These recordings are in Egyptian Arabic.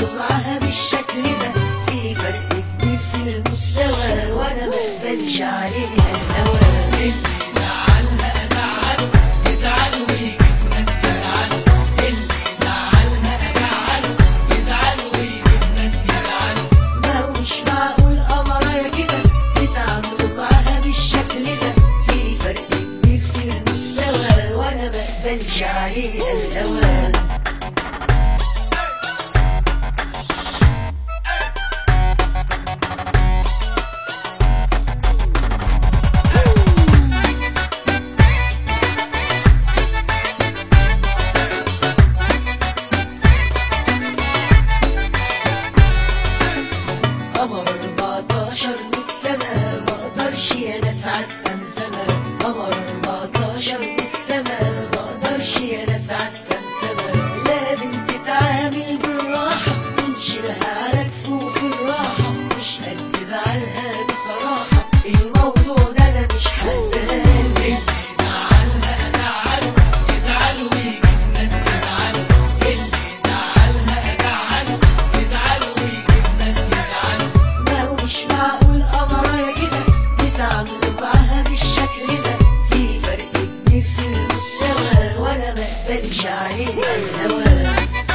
تعامله معاها بالشكل ده في فرق كبير في المستوى وانا ما اقبلش عليها الهوى ما هو مش معقول قمرايا كده بتعاملوا معاها بالشكل ده في فرق كبير في المستوى وانا ما اقبلش عليها الهوى قمر 14 من السما ما اقدرش يا ناس عالسمسمة قمر 14 من السما ما اقدرش يا ناس عالسمسمة لازم تتعامل بالراحة ونشيلها على كفوف الراحة مش هركز عليها بصراحة الموضوع ده انا مش هتبالي ما هو مش معقول قمرايا كده بتعاملوا معاها بالشكل ده في فرق كبير في المستوى وانا ما اقبلش عليها الهوى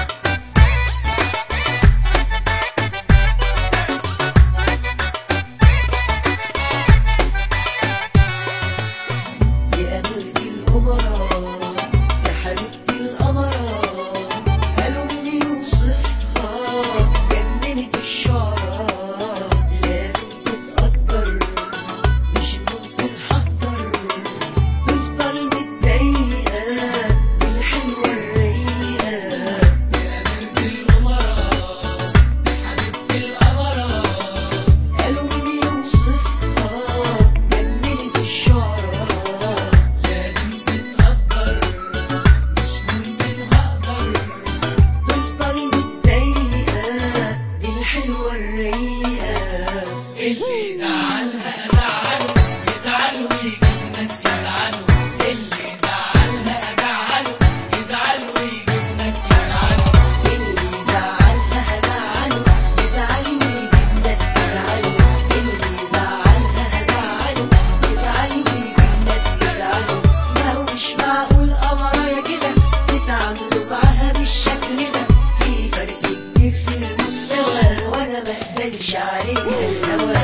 يا أميرة الأمراء يا حبيبتي الأمراء قالوا مين يوصفها جننت الشعراء لازم تتقدر مش ممكن حقدر تفضل متضايقة بالحلوة الرايقة قالوا مين يوصفها جننت الشعراء تفضل متضايقة بالحلوة الرايقة اللي زعلها ازعله يزعل ويجي الناس يزعلوا اللي زعلها ازعله يزعل ويجي الناس يزعلوا اللي زعلها هزعله يزعل ويجيب ناس يزعلوا اللي زعلها هزعله يزعل ويجيب ناس يزعلوا ما هو مش معقول قمرايا كده بتعاملوا معاها بالشكل ده في فرق كبير في المستوى وانا ما اقبلش عليها الهوى